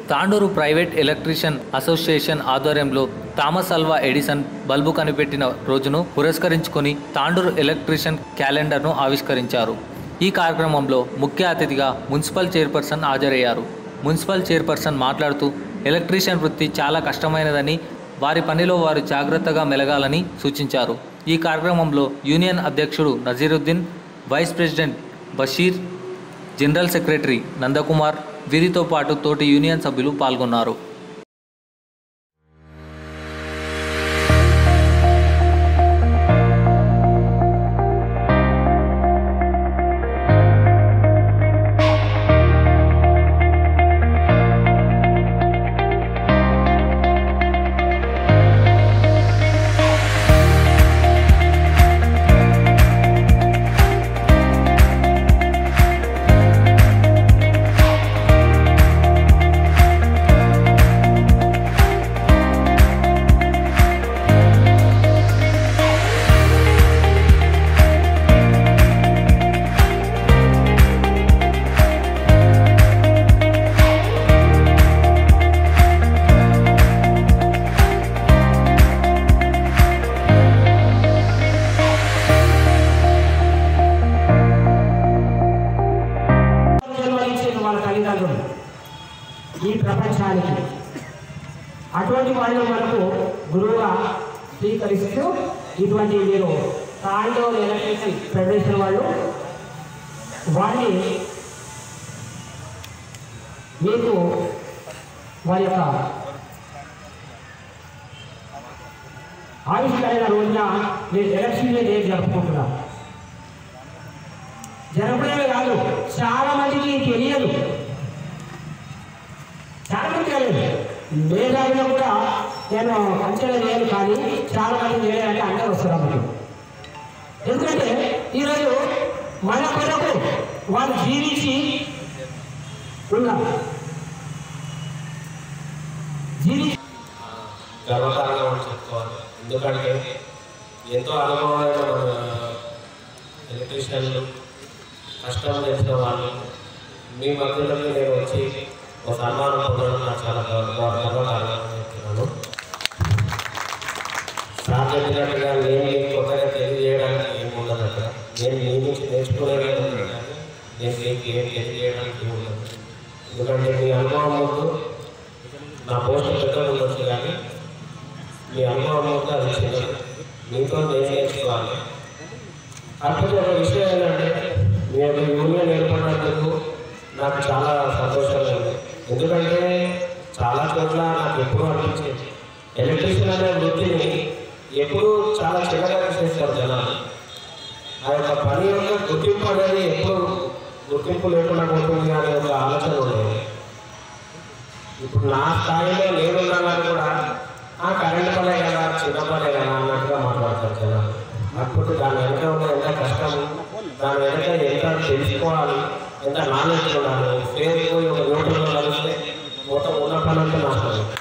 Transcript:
Tandur private electrician association ఆధ్వర్యంలో Thomas Alva Edison bulb కనిపెట్టిన రోజును పురస్కరించుకొని తాండూరు ఎలక్ట్రీషియన్ క్యాలెండర్ను ఆవిష్కరించారు ఈ కార్యక్రమంలో ముఖ్య అతిథిగా మున్సిపల్ చైర్పర్సన్ హాజరయ్యారు మున్సిపల్ చైర్పర్సన్ మాట్లాడుతూ ఎలక్ట్రీషియన్ వృత్తి చాలా కష్టమైనదని వారి పనిలో వారు జాగ్రత్తగా మెలగాలని సూచించారు ఈ కార్యక్రమంలో యూనియన్ అధ్యక్షుడు Naziruddin vice president Basheer general secretary Nandakumar వీరితో పాటు తోటి యూనియన్ సభ్యులు పాల్గొన్నారు జన్మనిచ్చిన వాళ్ళ తల్లిదండ్రులు ఈ ప్రపంచానికి అటువంటి వాళ్ళు మనకు గురువుగా స్వీకరిస్తూ ఇటువంటి మీరు తాండూరు ఎలక్ట్రిసిటీ ఫెడరేషన్ వాళ్ళు వారిని మీకు వారి యొక్క ఆవిష్కరణ రోజున మీరు ఎలక్షన్ డే జరుపుకుంటున్నారు జరపడమే కాదు చాలా మందికి తెలియదు చాలా మంది తెలియదు మేధావిలో కూడా నేను అంచనా వేయను కానీ చాలా మంది తెలియాలంటే అందరూ వస్తారు అమ్మకి ఎందుకంటే ఈరోజు మన కొరకు వాళ్ళు జీవించి ఉన్నారు జీవించి గర్వకారణం అని చెప్పుకోవాలి ఎందుకంటే ఎంతో అనుభవమైన మన ఎలక్ట్రీషియన్లు కష్టం చేసిన వాళ్ళు మీ మధ్యలోకి నేను వచ్చి ఒక సన్మానం పొందడం నాకు చాలా గర్వ గర్వకారణం అని చెప్తున్నాను సార్ చెప్పినట్టుగా నేను మీకు కొత్తగా తెలియజేయడానికి ఏమి ఉండదు అక్కడ నేను మీ నుంచి నేర్చుకునేది ఉంది కానీ నేను మీకు ఏం తెలియజేయడానికి ఏమి ఉండదు ఎందుకంటే మీ అనుభవం ముందు నా పోస్ట్ పెద్దగా ఉండొచ్చు కానీ మీ అనుభవం ముందు అది చిన్నది మీతో నేను నేర్చుకోవాలి కాకపోతే ఒక విషయం ఏంటంటే మీ యొక్క యూనియన్ ఏర్పడినందుకు నాకు చాలా సంతోషంగా ఉంది ఎందుకంటే చాలా చోట్ల నాకు ఎప్పుడూ అనిపించేది ఎలక్ట్రీషియన్ అనే వృత్తిని ఎప్పుడూ చాలా చిన్నగా చేస్తారు జనాలు ఆ యొక్క పని యొక్క గుర్తింపు అనేది ఎప్పుడు గుర్తింపు లేకుండా పోతుంది అనే ఒక ఆలోచన ఉండేది ఇప్పుడు నా స్థాయిలో నేనున్నానని కూడా ఆ కరెంట్ పనే కదా చిన్న పనే కదా అన్నట్టుగా మాట్లాడతారు జనాలు కాకపోతే దాని వెనక ఉన్న ఎంత కష్టం దాని వెనక ఎంత తెలుసుకోవాలి ఎంత నాలెడ్జ్ ఉండాలి ఫేస్ పోయి ఒక న్యూట్రల్లో కలిస్తే మొత్తం ఉన్న పని అంతా నాశనం